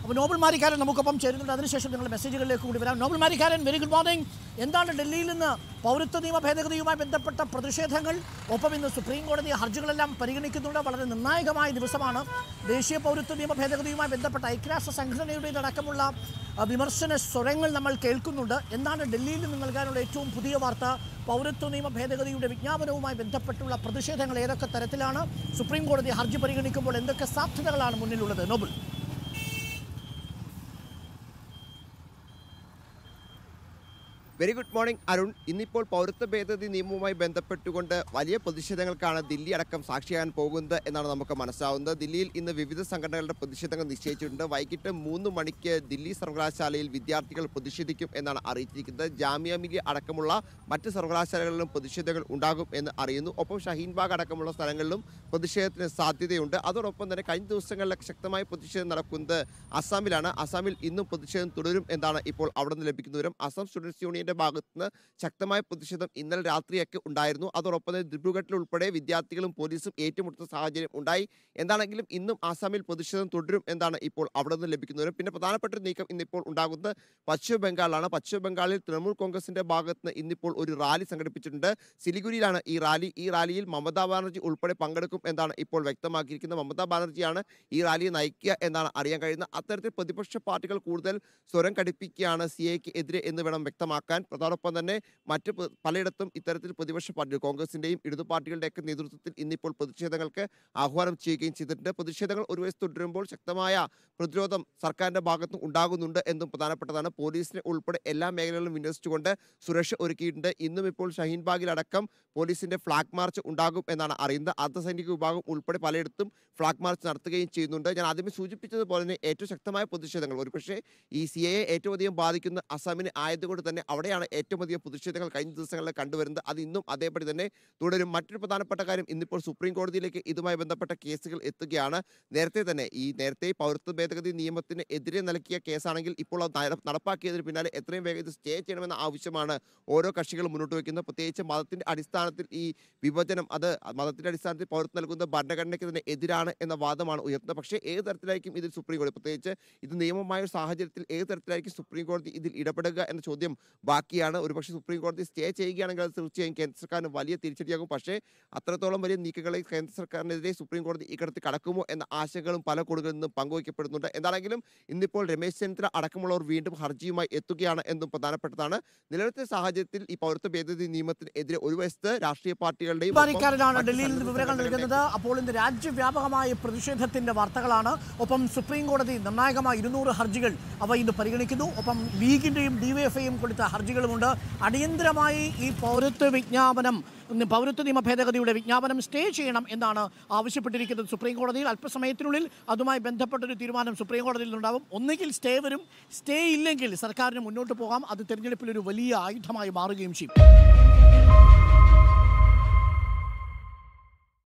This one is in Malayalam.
അപ്പോൾ നോബൽ മാരിക്കാരൻ നമുക്കൊപ്പം ചേരുന്നുണ്ട് അതിനുശേഷം നിങ്ങളുടെ മെസ്സേജുകളിലേക്ക് കൂടി വരാം Nobel Marikkaran very good morning എന്താണ് ഡൽഹിയിൽ നിന്ന് പൗരത്വ നിയമ ഭേദഗതിയുമായി ബന്ധപ്പെട്ട പ്രതിഷേധങ്ങൾ ഒപ്പം ഇന്ന് സുപ്രീം കോടതി ഹർജികളെല്ലാം പരിഗണിക്കുന്നുണ്ട് വളരെ നിർണായകമായ ദിവസമാണ് ദേശീയ പൗരത്വ നിയമ ഭേദഗതിയുമായി ബന്ധപ്പെട്ട ഐക്യരാഷ്ട്ര സംഘടനയുടെ അടക്കമുള്ള അഹ്, വിമർശന സ്വരങ്ങൾ നമ്മൾ കേൾക്കുന്നുണ്ട് എന്താണ് ഡൽഹിയിൽ നിന്ന് നൽകാനുള്ള ഏറ്റവും പുതിയ വാർത്ത പൗരത്വ നിയമ ഭേദഗതിയുടെ വിജ്ഞാപനവുമായി ബന്ധപ്പെട്ടുള്ള പ്രതിഷേധങ്ങൾ ഏതൊക്കെ തരത്തിലാണ് സുപ്രീം കോടതി ഹർജി പരിഗണിക്കുമ്പോൾ എന്തൊക്കെ സാധ്യതകളാണ് മുന്നിലുള്ളത് Nobel very good morning Arun ഇന്നിപ്പോൾ പൗരത്വ ഭേദഗതി നിയമവുമായി ബന്ധപ്പെട്ടുകൊണ്ട് വലിയ പ്രതിഷേധങ്ങൾക്കാണ് ദില്ലി അടക്കം സാക്ഷിയാകാൻ പോകുന്നത് എന്നാണ് നമുക്ക് മനസ്സിലാവുന്നത് ദില്ലിയിൽ ഇന്ന് വിവിധ സംഘടനകളുടെ പ്രതിഷേധങ്ങൾ നിശ്ചയിച്ചിട്ടുണ്ട് വൈകിട്ട് മൂന്ന് മണിക്ക് ദില്ലി സർവകലാശാലയിൽ വിദ്യാർത്ഥികൾ പ്രതിഷേധിക്കും എന്നാണ് അറിയിച്ചിരിക്കുന്നത് ജാമ്യ മില്യ അടക്കമുള്ള മറ്റ് സർവകലാശാലകളിലും പ്രതിഷേധങ്ങൾ ഉണ്ടാകും എന്ന് അറിയുന്നു ഒപ്പം ഷഹീൻബാഗ് അടക്കമുള്ള സ്ഥലങ്ങളിലും പ്രതിഷേധത്തിന് സാധ്യതയുണ്ട് അതോടൊപ്പം തന്നെ കഴിഞ്ഞ ദിവസങ്ങളിലൊക്കെ ശക്തമായ പ്രതിഷേധം നടക്കുന്നത് അസാമിലാണ് അസാമിൽ ഇന്നും പ്രതിഷേധം തുടരും എന്നാണ് ഇപ്പോൾ അവിടെ നിന്ന് ലഭിക്കുന്ന വിവരം അസം സ്റ്റുഡൻസ് യൂണിയന്റെ ഭാഗത്ത് നിന്ന് ശക്തമായ പ്രതിഷേധം ഇന്നലെ രാത്രിയൊക്കെ ഉണ്ടായിരുന്നു അതോടൊപ്പം തന്നെ ദിബ്രുഗഡിൽ ഉൾപ്പെടെ വിദ്യാർത്ഥികളും പോലീസും ഏറ്റുമുട്ടുന്ന സാഹചര്യം ഉണ്ടായി എന്താണെങ്കിലും ഇന്നും ആസാമിൽ പ്രതിഷേധം തുടരും എന്നാണ് ഇപ്പോൾ അവിടെ നിന്ന് ലഭിക്കുന്ന വിവരം പിന്നെ പ്രധാനപ്പെട്ട ഒരു നീക്കം ഇന്നിപ്പോൾ ഉണ്ടാകുന്നത് പശ്ചിമ ബംഗാളിലാണ് പശ്ചിമ ബംഗാളിൽ തൃണമൂൽ കോൺഗ്രസിന്റെ ഭാഗത്ത് നിന്ന് ഇന്നിപ്പോൾ ഒരു റാലി സംഘടിപ്പിച്ചിട്ടുണ്ട് സിലിഗുരിയിലാണ് ഈ റാലി ഈ റാലിയിൽ മമതാ ബാനർജി ഉൾപ്പെടെ പങ്കെടുക്കും എന്നാണ് ഇപ്പോൾ വ്യക്തമാക്കിയിരിക്കുന്നത് മമതാ ബാനർജിയാണ് ഈ റാലിയെ നയിക്കുക എന്നാണ് അറിയാൻ കഴിയുന്നത് അത്തരത്തിൽ പ്രതിപക്ഷ പാർട്ടികൾ കൂടുതൽ സ്വരം കടുപ്പിക്കുകയാണ് സി എക്ക് എതിരെ എന്ന് വേണം വ്യക്തമാക്കാൻ അതോടൊപ്പം തന്നെ മറ്റ് പ- പലയിടത്തും ഇത്തരത്തിൽ പ്രതിപക്ഷ പാർട്ടി കോൺഗ്രസിന്റെയും ഇടതു പാർട്ടികളുടെയൊക്കെ നേതൃത്വത്തിൽ ഇന്നിപ്പോൾ പ്രതിഷേധങ്ങൾക്ക് ആഹ്വാനം ചെയ്യുകയും ചെയ്തിട്ടുണ്ട് പ്രതിഷേധങ്ങൾ ഒരു വശത്ത് തുടരുമ്പോൾ ശക്തമായ പ്രതിരോധം സർക്കാരിന്റെ ഭാഗത്തും ഉണ്ടാകുന്നുണ്ട് എന്നും പ്രധാനപ്പെട്ടതാണ് പോലീസിനെ ഉൾപ്പെടെ എല്ലാ മേഖലകളിലും വിന്യസിച്ചുകൊണ്ട് സുരക്ഷ ഒരുക്കിയിട്ടുണ്ട് ഇന്നും ഇപ്പോൾ ഷഹീൻബാഗിലടക്കം പോലീസിന്റെ ഫ്ലാഗ് മാർച്ച് ഉണ്ടാകും എന്നാണ് അറിയുന്നത് അർദ്ധസൈനിക വിഭാഗം ഉൾപ്പെടെ പലയിടത്തും ഫ്ലാഗ് മാർച്ച് നടത്തുകയും ചെയ്യുന്നുണ്ട് ഞാൻ ആദ്യമേ സൂചിപ്പിച്ചതുപോലെ തന്നെ ഏറ്റവും ശക്തമായ പ്രതിഷേധങ്ങൾ ഒരുപക്ഷെ ഈ സി എ ഏറ്റവും അധികം ബാധിക്കുന്ന അസാമിനെ ആയതുകൊണ്ട് തന്നെ അവിടെയാണ് ഏറ്റവും അധികം പ്രതിഷേധങ്ങൾ കഴിഞ്ഞ ദിവസങ്ങളിൽ കണ്ടുവരുന്നത് അത് ഇന്നും അതേപടി തന്നെ തുടരും മറ്റൊരു പ്രധാനപ്പെട്ട കാര്യം ഇന്നിപ്പോൾ സുപ്രീം കോടതിയിലേക്ക് ഇതുമായി ബന്ധപ്പെട്ട കേസുകൾ എത്തുകയാണ് നേരത്തെ തന്നെ ഈ നേരത്തെ പൗരത്വ ഭേദഗതി നിയമത്തിന് എതിരെ നൽകിയ കേസാണെങ്കിൽ ഇപ്പോൾ അത് നട- നടപ്പാക്കിയതിന് പിന്നാലെ എത്രയും വേഗം ഇത് സ്റ്റേ ചെയ്യണമെന്ന ആവശ്യമാണ് ഓരോ കക്ഷികളും മുന്നോട്ട് വയ്ക്കുന്നത് പ്രത്യേകിച്ച് മതത്തിന്റെ അടിസ്ഥാനത്തിൽ ഈ വിഭജനം അത് മതത്തിന്റെ അടിസ്ഥാനത്തിൽ പൗരത്വം നൽകുന്ന ഭരണഘടനയ്ക്ക് തന്നെ എതിരാണ് എന്ന വാദമാണ് ഉയർത്തുന്നത് പക്ഷേ ഏത് തരത്തിലായിരിക്കും ഇതിൽ സുപ്രീം കോടതി പ്രത്യേകിച്ച് ഇത് നിയമമായ ഒരു സാഹചര്യത്തിൽ ഏത് തരത്തിലായിരിക്കും സുപ്രീം കോടതി ഇതിൽ ഇടപെടുക എന്ന ചോദ്യം ബാക്കിയാണ് ഒരുപക്ഷെ സുപ്രീം കോടതി സ്റ്റേ ചെയ്യുകയാണെങ്കിൽ അത് തീർച്ചയായും കേന്ദ്ര സർക്കാരിന് വലിയ തിരിച്ചടിയാകും പക്ഷേ അത്രത്തോളം വലിയ നീക്കങ്ങളെ കേന്ദ്ര സർക്കാരിനെതിരെ സുപ്രീം കോടതി ഇക്കടത്തിൽ കടക്കുമോ എന്ന ആശങ്കകളും പല കോണുകളിൽ നിന്നും പങ്കുവയ്ക്കപ്പെടുന്നുണ്ട് എന്താണെങ്കിലും ഇന്നിപ്പോൾ രമേശ് ചെന്നിത്തല അടക്കമുള്ളവർ വീണ്ടും ഹർജിയുമായി എത്തുകയാണ് എന്നും പ്രധാനപ്പെട്ടതാണ് നിലവിലത്തെ സാഹചര്യത്തിൽ ഈ പൗരത്വ ഭേദഗതി നിയമത്തിന് എതിരെ ഒരു വശത്ത് രാഷ്ട്രീയ പാർട്ടികളുടെയും ഒപ്പം പാരിക്കാരനാണ് മറ്റ് ഡൽഹിയിൽ നിന്ന് വിവരങ്ങൾ സംഘടനകളുടെയും നൽകുന്നത് അപ്പോൾ ഇന്ന് രാജ്യവ്യാപകമായ പ്രതിഷേധത്തിന്റെ വാർത്തകളാണ് ഒപ്പം സുപ്രീം കോടതി നിർണായകമായ ഇരുന്നൂറ് ഹർജികൾ അവ ഇന്ന് പരിഗണിക്കുന്നു ഒപ്പം ലീഗിന്റെയും ഡിവൈഎഫ്ഐയും കൊടുത്ത ഹർജികളുമുണ്ട് അടിയന്തരമായി ഈ പൗരത്വ വിജ്ഞാപനം ഉം, പൗരത്വ നിയമ ഭേദഗതിയുടെ വിജ്ഞാപനം സ്റ്റേ ചെയ്യണം എന്നാണ് ആവശ്യപ്പെട്ടിരിക്കുന്നത് സുപ്രീം കോടതിയിൽ അല്പസമയത്തിനുള്ളിൽ അതുമായി ബന്ധപ്പെട്ടൊരു തീരുമാനം സുപ്രീം കോടതിയിൽ നിന്നുണ്ടാവും ഒന്നുകിൽ സ്റ്റേ വരും സ്റ്റേ ഇല്ലെങ്കിൽ സർക്കാരിന് മുന്നോട്ട് പോകാം അത് തെരഞ്ഞെടുപ്പിൽ ഒരു വലിയ ആയുധമായി മാറുകയും ചെയ്യും